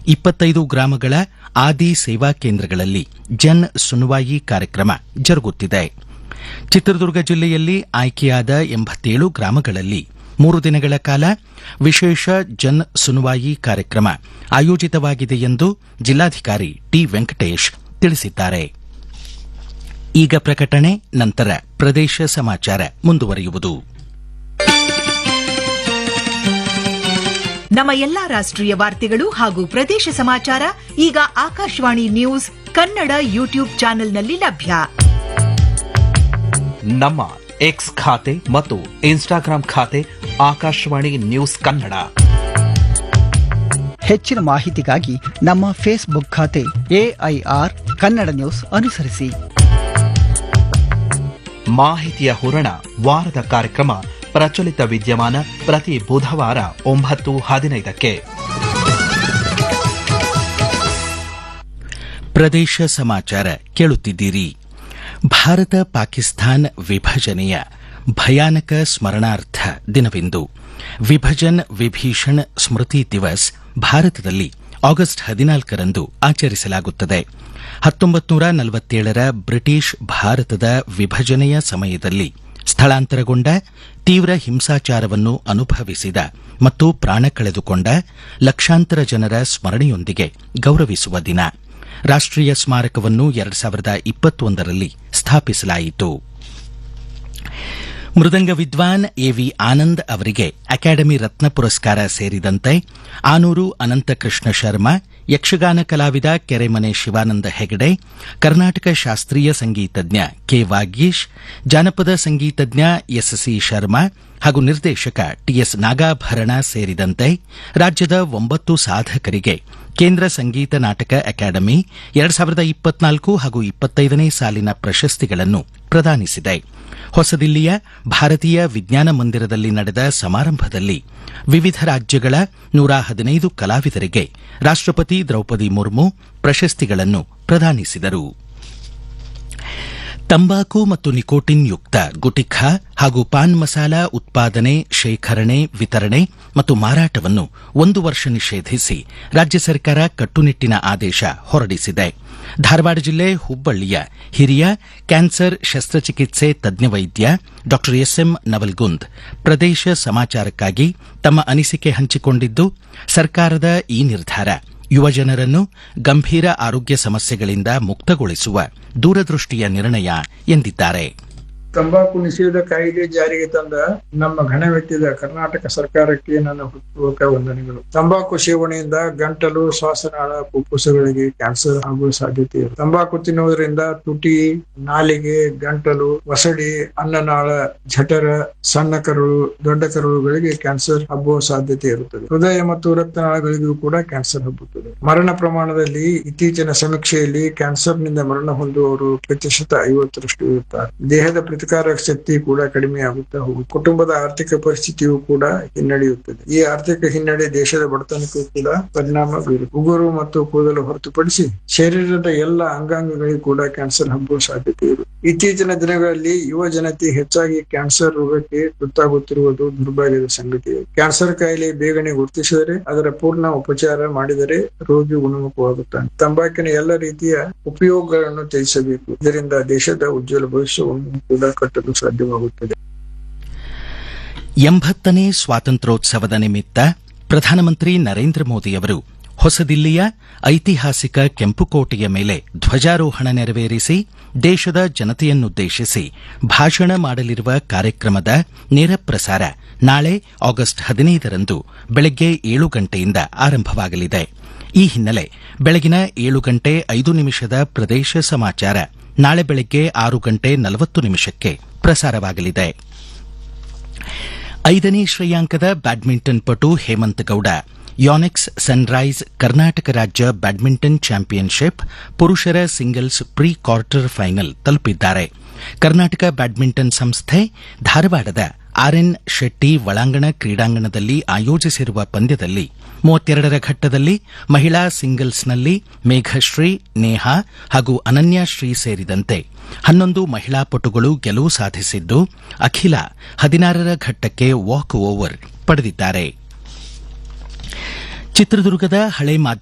ಇಪ್ಪತ್ತೈದು ಗ್ರಾಮಗಳ ಆದಿ ಸೇವಾ ಕೇಂದ್ರಗಳಲ್ಲಿ ಜನ್ ಸುನುವಾಯಿ ಕಾರ್ಯಕ್ರಮ ಜರುಗುತ್ತಿದೆ ಚಿತ್ರದುರ್ಗ ಜಿಲ್ಲೆಯಲ್ಲಿ ಆಯ್ಕೆಯಾದ ಎಂಬತ್ತೇಳು ಗ್ರಾಮಗಳಲ್ಲಿ ಮೂರು ದಿನಗಳ ಕಾಲ ವಿಶೇಷ ಜನ್ ಸುನುವಾಯಿ ಕಾರ್ಯಕ್ರಮ ಆಯೋಜಿತವಾಗಿದೆ ಎಂದು ಜಿಲ್ಲಾಧಿಕಾರಿ ಟಿ ವೆಂಕಟೇಶ್ ತಿಳಿಸಿದ್ದಾರೆ ಈಗ ಪ್ರಕಟಣೆ ನಂತರ ಪ್ರದೇಶ ಸಮಾಚಾರ ಮುಂದುವರಿಯುವುದು ನಮ್ಮ ಎಲ್ಲಾ ರಾಷ್ಟ್ರೀಯ ವಾರ್ತೆಗಳು ಹಾಗೂ ಪ್ರದೇಶ ಸಮಾಚಾರ ಈಗ ಆಕಾಶವಾಣಿ ನ್ಯೂಸ್ ಕನ್ನಡ ಯೂಟ್ಯೂಬ್ ಚಾನೆಲ್ನಲ್ಲಿ ಲಭ್ಯ ನಮ್ಮ ಎಕ್ಸ್ ಖಾತೆ ಮತ್ತು ಇನ್ಸ್ಟಾಗ್ರಾಂ ಖಾತೆ ಆಕಾಶವಾಣಿ ನ್ಯೂಸ್ ಕನ್ನಡ ಹೆಚ್ಚಿನ ಮಾಹಿತಿಗಾಗಿ ನಮ್ಮ ಫೇಸ್ಬುಕ್ ಖಾತೆ ಎಐಆರ್ ಕನ್ನಡ ನ್ಯೂಸ್ ಅನುಸರಿಸಿ ಮಾಹಿತಿಯ ಹೂರಣ ವಾರದ ಕಾರ್ಯಕ್ರಮ ಪ್ರಚಲಿತ ವಿದ್ಯಮಾನ ಪ್ರತಿ ಬುಧವಾರ ಒಂಬತ್ತು ಹದಿನೈದಕ್ಕೆ ಪ್ರದೇಶ ಸಮಾಚಾರ ಕೇಳುತ್ತಿದ್ದೀರಿ ಭಾರತ ಪಾಕಿಸ್ತಾನ್ ವಿಭಜನೆಯ ಭಯಾನಕ ಸ್ಮರಣಾರ್ಥ ದಿನವಿಂದು ವಿಭಜನ್ ವಿಭೀಷಣ್ ಸ್ಮೃತಿ ದಿವಸ್ ಭಾರತದಲ್ಲಿ ಆಗಸ್ಟ್ ಹದಿನಾಲ್ಕರಂದು ಆಚರಿಸಲಾಗುತ್ತದೆ ಹತ್ತೊಂಬತ್ತು ನೂರ ನಲವತ್ತೇಳರ ಬ್ರಿಟಿಷ್ ಭಾರತದ ವಿಭಜನೆಯ ಸಮಯದಲ್ಲಿ ಸ್ಥಳಾಂತರಗೊಂಡ ತೀವ್ರ ಹಿಂಸಾಚಾರವನ್ನು ಅನುಭವಿಸಿದ ಮತ್ತು ಪ್ರಾಣ ಕಳೆದುಕೊಂಡ ಲಕ್ಷಾಂತರ ಜನರ ಸ್ಮರಣೆಯೊಂದಿಗೆ ಗೌರವಿಸುವ ದಿನ ರಾಷ್ಟ್ರೀಯ ಸ್ಮಾರಕವನ್ನು ಎರಡು ಸಾವಿರದ ಇಪ್ಪತ್ತೊಂದರಲ್ಲಿ ಸ್ಥಾಪಿಸಲಾಯಿತು ಮೃದಂಗ ವಿದ್ವಾನ್ ಎವಿ ಆನಂದ್ ಅವರಿಗೆ ಅಕಾಡೆಮಿ ರತ್ನ ಪುರಸ್ಕಾರ ಸೇರಿದಂತೆ ಆನೂರು ಅನಂತಕೃಷ್ಣ ಶರ್ಮಾ ಯಕ್ಷಗಾನ ಕಲಾವಿದ ಕೆರೆಮನೆ ಶಿವಾನಂದ ಹೆಗಡೆ ಕರ್ನಾಟಕ ಶಾಸ್ತ್ರೀಯ ಸಂಗೀತಜ್ಞ ಕೆ ವಾಗೀಶ್ ಜಾನಪದ ಸಂಗೀತಜ್ಞ ಎಸ್ಸಿ ಶರ್ಮಾ ಹಾಗೂ ನಿರ್ದೇಶಕ ಟಿಎಸ್ ನಾಗಾಭರಣ ಸೇರಿದಂತೆ ರಾಜ್ಯದ ಒಂಬತ್ತು ಸಾಧಕರಿಗೆ ಕೇಂದ್ರ ಸಂಗೀತ ನಾಟಕ ಅಕಾಡೆಮಿ ಎರಡು ಸಾವಿರದ ಇಪ್ಪತ್ನಾಲ್ಕು ಹಾಗೂ ಇಪ್ಪತ್ತೈದನೇ ಸಾಲಿನ ಪ್ರಶಸ್ತಿಗಳನ್ನು ಪ್ರದಾನಿಸಿದೆ ಹೊಸದಿಲ್ಲಿಯ ಭಾರತೀಯ ವಿಜ್ಞಾನ ಮಂದಿರದಲ್ಲಿ ನಡೆದ ಸಮಾರಂಭದಲ್ಲಿ ವಿವಿಧ ರಾಜ್ಯಗಳ ನೂರ ಹದಿನೈದು ಕಲಾವಿದರಿಗೆ ರಾಷ್ಟಪತಿ ದ್ರೌಪದಿ ಮುರ್ಮು ಪ್ರಶಸ್ತಿಗಳನ್ನು ಪ್ರದಾನಿಸಿದರು ತಂಬಾಕು ಮತ್ತು ನಿಕೋಟಿನ್ ಯುಕ್ತ ಗುಟಿಖಾ ಹಾಗೂ ಪಾನ್ ಮಸಾಲ ಉತ್ಪಾದನೆ ಶೇಖರಣೆ ವಿತರಣೆ ಮತ್ತು ಮಾರಾಟವನ್ನು ಒಂದು ವರ್ಷ ನಿಷೇಧಿಸಿ ರಾಜ್ಯ ಸರ್ಕಾರ ಕಟ್ಟುನಿಟ್ಟಿನ ಆದೇಶ ಹೊರಡಿಸಿದೆ ಧಾರವಾಡ ಜಿಲ್ಲೆ ಹುಬ್ಬಳ್ಳಿಯ ಹಿರಿಯ ಕ್ಯಾನ್ಸರ್ ಶಸ್ತ್ರಚಿಕಿತ್ಸೆ ತಜ್ಞ ವೈದ್ಯ ಡಾ ಎಸ್ಎಂ ನವಲ್ಗುಂದ್ ಪ್ರದೇಶ ಸಮಾಚಾರಕ್ಕಾಗಿ ತಮ್ಮ ಅನಿಸಿಕೆ ಹಂಚಿಕೊಂಡಿದ್ದು ಸರ್ಕಾರದ ಈ ನಿರ್ಧಾರ ಯುವಜನರನ್ನು ಗಂಭೀರ ಆರೋಗ್ಯ ಸಮಸ್ಯೆಗಳಿಂದ ಮುಕ್ತಗೊಳಿಸುವ ದೂರದೃಷ್ಟಿಯ ನಿರ್ಣಯ ಎಂದಿದ್ದಾರೆ ತಂಬಾಕು ನಿಷೇಧ ಕಾಯ್ದೆ ಜಾರಿಗೆ ತಂದ ನಮ್ಮ ಘನವೆತ್ತಿದ ಕರ್ನಾಟಕ ಸರ್ಕಾರಕ್ಕೆ ನನ್ನ ಹೃತ್ಪೂರ್ವಕ ವಂದನೆಗಳು ತಂಬಾಕು ಸೇವನೆಯಿಂದ ಗಂಟಲು ಶ್ವಾಸನಾಳ ಫುಫುಸಗಳಿಗೆ ಕ್ಯಾನ್ಸರ್ ಆಗುವ ಸಾಧ್ಯತೆ ಇದೆ ತಂಬಾಕು ತಿನ್ನುವುದರಿಂದ ತುಟಿ ನಾಲಿಗೆ ಗಂಟಲು ಒಸಡಿ ಅನ್ನನಾಳ ಜಠರ ಸಣ್ಣ ಕರುಳು ದೊಡ್ಡ ಕರುಳುಗಳಿಗೆ ಕ್ಯಾನ್ಸರ್ ಹಬ್ಬುವ ಸಾಧ್ಯತೆ ಇರುತ್ತದೆ ಹೃದಯ ಮತ್ತು ರಕ್ತನಾಳಗಳಿಗೂ ಕೂಡ ಕ್ಯಾನ್ಸರ್ ಹಬ್ಬುತ್ತದೆ ಮರಣ ಪ್ರಮಾಣದಲ್ಲಿ ಇತ್ತೀಚಿನ ಸಮೀಕ್ಷೆಯಲ್ಲಿ ಕ್ಯಾನ್ಸರ್ನಿಂದ ಮರಣ ಹೊಂದುವವರು ಪ್ರತಿಶತ ಐವತ್ತರಷ್ಟು ಇರುತ್ತಾರೆ ದೇಹದ ಪ್ರತಿಕಾರಕ ಶಕ್ತಿ ಕೂಡ ಕಡಿಮೆಯಾಗುತ್ತಾ ಹೋಗುತ್ತದೆ ಕುಟುಂಬದ ಆರ್ಥಿಕ ಪರಿಸ್ಥಿತಿಯೂ ಕೂಡ ಹಿನ್ನಡೆಯುತ್ತದೆ ಈ ಆರ್ಥಿಕ ಹಿನ್ನಡೆ ದೇಶದ ಬಡತನಕ್ಕೂ ಕೂಡ ಪರಿಣಾಮ ಬೀರುತ್ತದೆ ಉಗುರು ಮತ್ತು ಕೂದಲು ಹೊರತುಪಡಿಸಿ ಶರೀರದ ಎಲ್ಲ ಅಂಗಾಂಗಗಳಿಗೂ ಕೂಡ ಕ್ಯಾನ್ಸರ್ ಹಬ್ಬುವ ಸಾಧ್ಯತೆ ಇರುತ್ತದೆ ಇತ್ತೀಚಿನ ದಿನಗಳಲ್ಲಿ ಯುವ ಜನತೆ ಹೆಚ್ಚಾಗಿ ಕ್ಯಾನ್ಸರ್ ರೋಗಕ್ಕೆ ತುತ್ತಾಗುತ್ತಿರುವುದು ದುರ್ಭಾಗ್ಯದ ಸಂಗತಿ ಕ್ಯಾನ್ಸರ್ ಕಾಯಿಲೆ ಬೇಗನೆ ಗುರುತಿಸಿದರೆ ಅದರ ಪೂರ್ಣ ಉಪಚಾರ ಮಾಡಿದರೆ ರೋಗಿ ಗುಣಮುಖವಾಗುತ್ತಾನೆ ತಂಬಾಕಿನ ಎಲ್ಲ ರೀತಿಯ ಉಪಯೋಗಗಳನ್ನು ತ್ಯಜಿಸಬೇಕು ಇದರಿಂದ ದೇಶದ ಉಜ್ವಲ ಭವಿಷ್ಯವನ್ನು ಕೂಡ ಕಟ್ಟಲು ಸಾಧ್ಯವಾಗುತ್ತದೆ ಎಂಬತ್ತನೇ ಸ್ವಾತಂತ್ರ್ಯೋತ್ಸವದ ನಿಮಿತ್ತ ಪ್ರಧಾನಮಂತ್ರಿ ನರೇಂದ್ರ ಮೋದಿಯವರು ಹೊಸದಿಲ್ಲಿಯ ಐತಿಹಾಸಿಕ ಕೆಂಪುಕೋಟೆಯ ಮೇಲೆ ಧ್ವಜಾರೋಹಣ ನೆರವೇರಿಸಿ ದೇಶದ ಜನತೆಯನ್ನುದ್ದೇಶಿಸಿ ಭಾಷಣ ಮಾಡಲಿರುವ ಕಾರ್ಯಕ್ರಮದ ನೇರ ಪ್ರಸಾರ ನಾಳೆ ಆಗಸ್ಟ್ ಹದಿನೈದರಂದು ಬೆಳಗ್ಗೆ ಏಳು ಗಂಟೆಯಿಂದ ಆರಂಭವಾಗಲಿದೆ ಈ ಹಿನ್ನೆಲೆ ಬೆಳಗಿನ ಏಳು ಗಂಟೆ ಐದು ನಿಮಿಷದ ಪ್ರದೇಶ ಸಮಾಚಾರ ನಾಳೆ ಬೆಳಗ್ಗೆ ಆರು ಗಂಟೆ ನಲವತ್ತು ನಿಮಿಷಕ್ಕೆ ಪ್ರಸಾರವಾಗಲಿದೆ ಐದನೇ ಶ್ರೇಯಾಂಕದ ಬ್ಯಾಡ್ಮಿಂಟನ್ ಪಟು ಹೇಮಂತ್ ಗೌಡ ಯಾನೆಕ್ಸ್ ಸನ್ರೈಸ್ ಕರ್ನಾಟಕ ರಾಜ್ಯ ಬ್ಯಾಡ್ಮಿಂಟನ್ ಚಾಂಪಿಯನ್ಶಿಪ್ ಪುರುಷರ ಸಿಂಗಲ್ಸ್ ಪ್ರೀ ಕ್ವಾರ್ಟರ್ ಫೈನಲ್ ತಲುಪಿದ್ದಾರೆ ಕರ್ನಾಟಕ ಬ್ಯಾಡ್ಮಿಂಟನ್ ಸಂಸ್ಥೆ ಧಾರವಾಡದ ಆರ್ಎನ್ ಶೆಟ್ಟಿ ಒಳಾಂಗಣ ಕ್ರೀಡಾಂಗಣದಲ್ಲಿ ಆಯೋಜಿಸಿರುವ ಪಂದ್ಯದಲ್ಲಿ ಮೂವತ್ತೆರಡರ ಘಟ್ಟದಲ್ಲಿ ಮಹಿಳಾ ಸಿಂಗಲ್ಸ್ನಲ್ಲಿ ಮೇಘಶ್ರೀ ನೇಹಾ ಹಾಗೂ ಅನನ್ಯಾಶ್ರೀ ಸೇರಿದಂತೆ ಹನ್ನೊಂದು ಮಹಿಳಾ ಪಟುಗಳು ಗೆಲುವು ಸಾಧಿಸಿದ್ದು ಅಖಿಲ ಹದಿನಾರರ ಘಟ್ಟಕ್ಕೆ ವಾಕ್ ಓವರ್ ಪಡೆದಿದ್ದಾರೆ ಚಿತ್ರದುರ್ಗದ ಹಳೆ